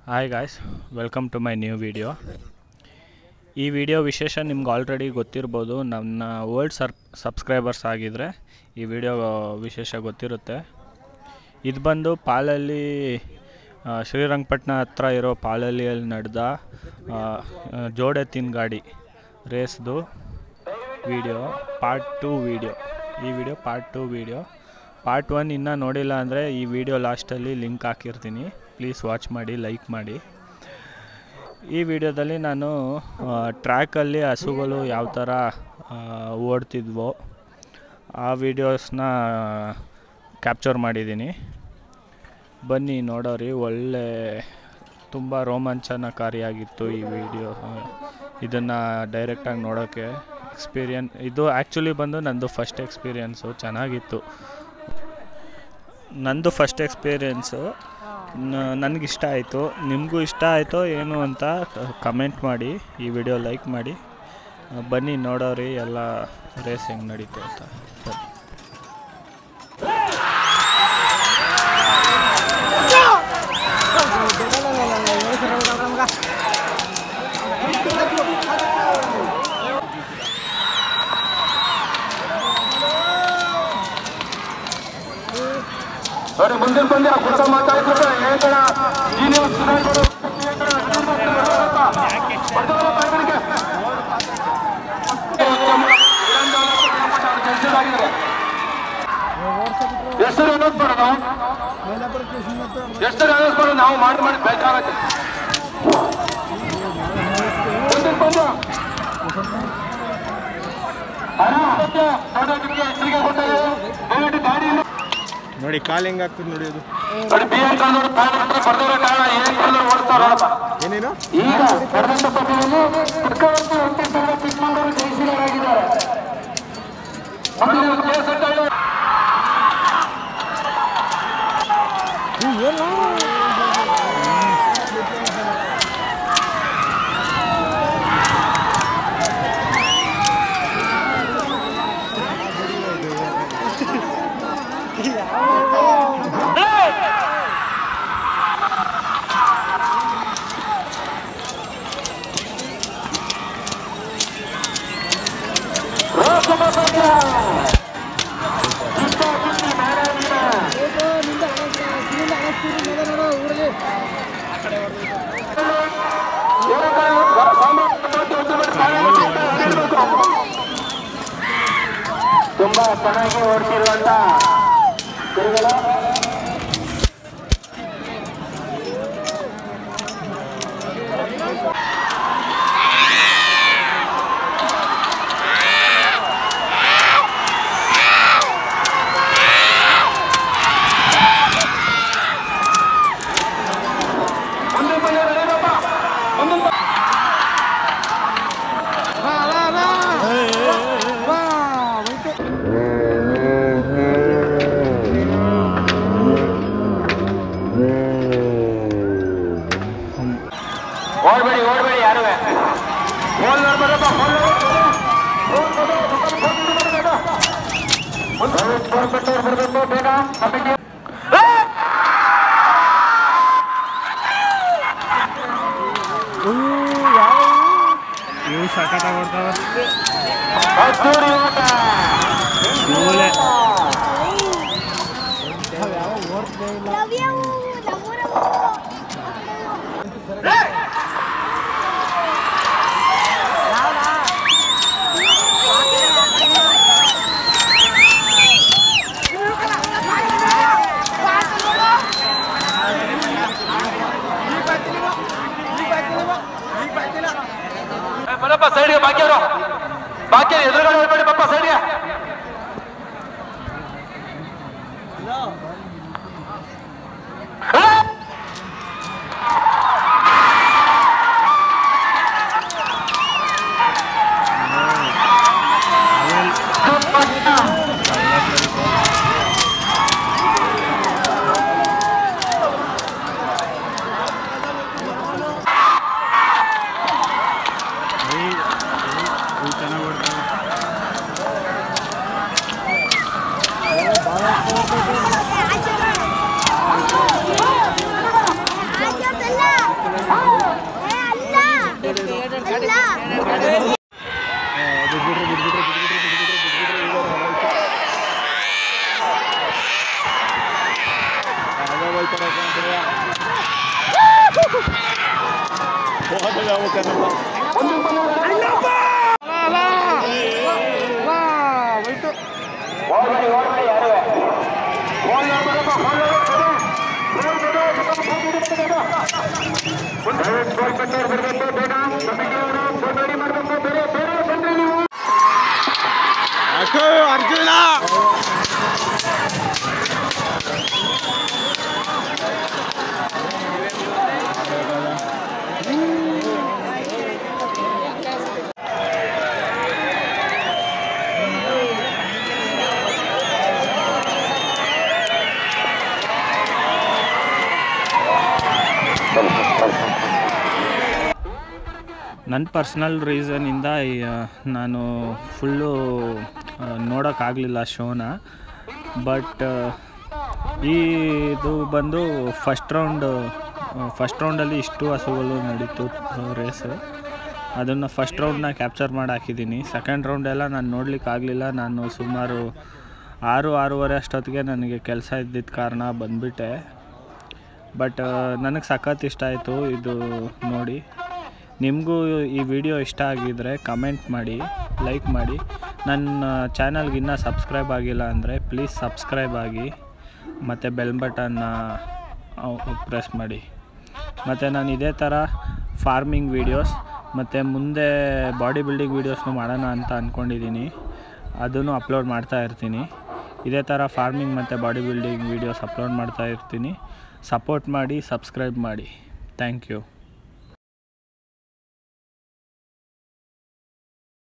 Hi guys welcome to my new video ಈ video ವಿಶೇಷ ನಿಮ್ಗೆ ಆಲ್ರೆಡಿ ಗೊತ್ತಿರ್ಬೋದು ನನ್ನ ಓಲ್ಡ್ ಸರ್ ಸಬ್ಸ್ಕ್ರೈಬರ್ಸ್ ಆಗಿದ್ದರೆ ಈ ವಿಡಿಯೋ ವಿಶೇಷ ಗೊತ್ತಿರುತ್ತೆ ಇದು ಬಂದು ಪಾಲಲ್ಲಿ ಆ, ಶ್ರೀರಂಗಪಟ್ಟಣ ಹತ್ರ ಇರೋ ಪಾಲಲ್ಲಿಯಲ್ಲಿ ನಡೆದ ಆ, ಆ, ಜೋಡೆತ್ತಿನ ಗಾಡಿ ರೇಸ್ದು ವಿಡಿಯೋ ಪಾರ್ಟ್ ಟು ವಿಡಿಯೋ ಈ video part two video part one ಇನ್ನೂ ನೋಡಿಲ್ಲ ಅಂದರೆ ಈ ವಿಡಿಯೋ ಲಾಸ್ಟಲ್ಲಿ ಲಿಂಕ್ ಹಾಕಿರ್ತೀನಿ ಪ್ಲೀಸ್ ವಾಚ್ ಮಾಡಿ ಲೈಕ್ ಮಾಡಿ ಈ ವಿಡಿಯೋದಲ್ಲಿ ನಾನು ಟ್ರ್ಯಾಕಲ್ಲಿ ಹಸುಗಳು ಯಾವ ಥರ ಆ, ಓಡ್ತಿದ್ವೋ ಆ ವಿಡಿಯೋಸ್ನ ಕ್ಯಾಪ್ಚರ್ ಮಾಡಿದ್ದೀನಿ ಬನ್ನಿ ನೋಡೋರಿ ಒಳ್ಳೆ ತುಂಬ ರೋಮಾಂಚನಕಾರಿಯಾಗಿತ್ತು ಈ ವಿಡಿಯೋ ಇದನ್ನು ಡೈರೆಕ್ಟಾಗಿ ನೋಡೋಕ್ಕೆ ಎಕ್ಸ್ಪೀರಿಯನ್ ಇದು ಆ್ಯಕ್ಚುಲಿ ಬಂದು ನಂದು ಫಸ್ಟ್ ಎಕ್ಸ್ಪೀರಿಯನ್ಸು ಚೆನ್ನಾಗಿತ್ತು ನಂದು ಫಸ್ಟ್ ಎಕ್ಸ್ಪೀರಿಯೆನ್ಸು ನನಗಿಷ್ಟ ಆಯಿತು ನಿಮಗೂ ಇಷ್ಟ ಆಯಿತೋ ಏನು ಅಂತ ಕಮೆಂಟ್ ಮಾಡಿ ಈ ವಿಡಿಯೋ ಲೈಕ್ ಮಾಡಿ ಆ, ಬನ್ನಿ ನೋಡೋರಿ ಎಲ್ಲ ರೇಸ್ ಹೆಂಗೆ ನಡೀತು ಅಂತ ಬನ್ನಿ ನೋಡಿ ಮುಂದಿನ ಬಂದು ಆ ಕುರ್ತ ಮಾತಾಡ್ತಾರೆ ಹೇಳ್ತಾರ ಈ ನೀವು ಚುನಾಯಿಗಳು ಹೆಸರು ಅನ್ನೋದು ಬೇಡ ನಾವು ಹೆಸರು ಅನ್ನೋದು ಬೇಡ ನಾವು ಮಾಡಿ ಮಾಡಿ ಬೇಕಾಗತ್ತೆ ಮುಂದಿನ ಬಂದು ಹಣ ನೋಡೋದಕ್ಕೆ ಹೆಸರಿಗೆ ಕೊಟ್ಟಿದೆ ದಯವಿಟ್ಟು ಗಾಡಿಯನ್ನು ನೋಡಿ ಕಾಲು ಹೆಂಗ್ ಆಗ್ತದೆ ನೋಡಿ ಅದು ನೋಡಿ ಬಿ ಎಂ ಕಳೆದವರು ಬರ್ದವರ ಕಾರಣ ಏನ್ ಕಳೆದವರು ಓಡಿಸ್ತಾರಪ್ಪ ಏನೇನು ಈಗ ಕರ್ನಾಟಕ ಸಭೆಯಲ್ಲಿ ಚಿಕ್ಕವತ್ತು ಎಂಟು ಚಿಕ್ಕಮಗಳೂರು ಜಯಶೀಲರಾಗಿದ್ದಾರೆ ಮುಂದಿನ ಕೇಸಟ್ಟಳ್ಳಿ ತುಂಬಾ ಚೆನ್ನಾಗಿ ಓಡ್ತಿರುವಂತ ಗುರುಗಳು ಮುಂದೆ ಬಂದ ಏನಪ್ಪ ಮುಂದೆ ಬಾ. ಓಡ್ಬೇಡಿ ಓಡ್ಬೇಡಿ ಯಾರು ಫೋನ್ ನೋಡ್ಬೇಡಪ್ಪ ಫೋನ್ ಬಿಟ್ಟವ್ರು ಬರಬೇಕು ಬೇಗ ಕಮಿಟಿ ಇವು ಸಖತ್ತಾಗಿ ಓಡ್ತಾವೆ ಅದ್ದೂರಿ ಓಟ ಇವಲೇ ರವಿಯವು ನಮ್ಮೂರವು ಏ, ಬರಪ್ಪ ಸೈಡ್ಗೆ ಬಾಕಿಯವರು ಬಾಕಿ ಎದುರುಗಡೆ ಹೋಗ್ಬೇಡಿ ಪಪ್ಪ ಸೈಡ್ಗೆ ಇವು ಚೆನ್ನಾಗಿ ಓಡ್ತಾವೆ ಆಚೆ ಓಡ್ಬೇಡಿ ಓಡ್ಬೇಡಿ ಯಾರು ಓಡ್ಬೇಡಪ್ಪ ಅಕ್ಕೋ ಅರ್ಜುನ ನನ್ನ ಪರ್ಸ್ನಲ್ ರೀಸನಿಂದ ನಾನು ಫುಲ್ಲು ನೋಡೋಕ್ಕಾಗಲಿಲ್ಲ ಶೋನ ಬಟ್ ಇದು ಬಂದು ಫಸ್ಟ್ ರೌಂಡ್ ಫಸ್ಟ್ ರೌಂಡಲ್ಲಿ ಇಷ್ಟು ಹಸುಗಳು ನಡೀತು ರೇಸು ಅದನ್ನು ಫಸ್ಟ್ ರೌಂಡ್ನ ಕ್ಯಾಪ್ಚರ್ ಮಾಡಿ ಹಾಕಿದ್ದೀನಿ ಸೆಕೆಂಡ್ ರೌಂಡೆಲ್ಲ ನಾನು ನೋಡ್ಲಿಕ್ಕೆ ಆಗಲಿಲ್ಲ ನಾನು ಸುಮಾರು ಆರು ಆರೂವರೆ ಅಷ್ಟೊತ್ತಿಗೆ ನನಗೆ ಕೆಲಸ ಇದ್ದಿದ್ದ ಕಾರಣ ಬಂದುಬಿಟ್ಟೆ ಬಟ್ ನನಗೆ ಸಖತ್ ಇಷ್ಟ ಆಯಿತು ಇದು ನೋಡಿ ನಿಮಗೂ ಈ ವಿಡಿಯೋ ಇಷ್ಟ ಆಗಿದರೆ ಕಮೆಂಟ್ ಮಾಡಿ ಲೈಕ್ ಮಾಡಿ ನನ್ನ ಚಾನಲ್ಗೆ ಇನ್ನೂ ಸಬ್ಸ್ಕ್ರೈಬ್ ಆಗಿಲ್ಲ ಅಂದರೆ ಪ್ಲೀಸ್ ಸಬ್ಸ್ಕ್ರೈಬ್ ಆಗಿ ಮತ್ತು ಬೆಲ್ ಬಟನ್ನ ಪ್ರೆಸ್ ಮಾಡಿ ಮತ್ತು ನಾನು ಇದೇ ಥರ ಫಾರ್ಮಿಂಗ್ ವೀಡಿಯೋಸ್ ಮತ್ತು ಮುಂದೆ ಬಾಡಿ ಬಿಲ್ಡಿಂಗ್ ವೀಡಿಯೋಸ್ನು ಮಾಡೋಣ ಅಂತ ಅಂದ್ಕೊಂಡಿದ್ದೀನಿ ಅದನ್ನು ಅಪ್ಲೋಡ್ ಮಾಡ್ತಾ ಇರ್ತೀನಿ ಇದೇ ಥರ ಫಾರ್ಮಿಂಗ್ ಮತ್ತು ಬಾಡಿ ಬಿಲ್ಡಿಂಗ್ ವೀಡಿಯೋಸ್ ಅಪ್ಲೋಡ್ ಮಾಡ್ತಾ ಇರ್ತೀನಿ ಸಪೋರ್ಟ್ ಮಾಡಿ ಸಬ್ಸ್ಕ್ರೈಬ್ ಮಾಡಿ ಥ್ಯಾಂಕ್ ಯು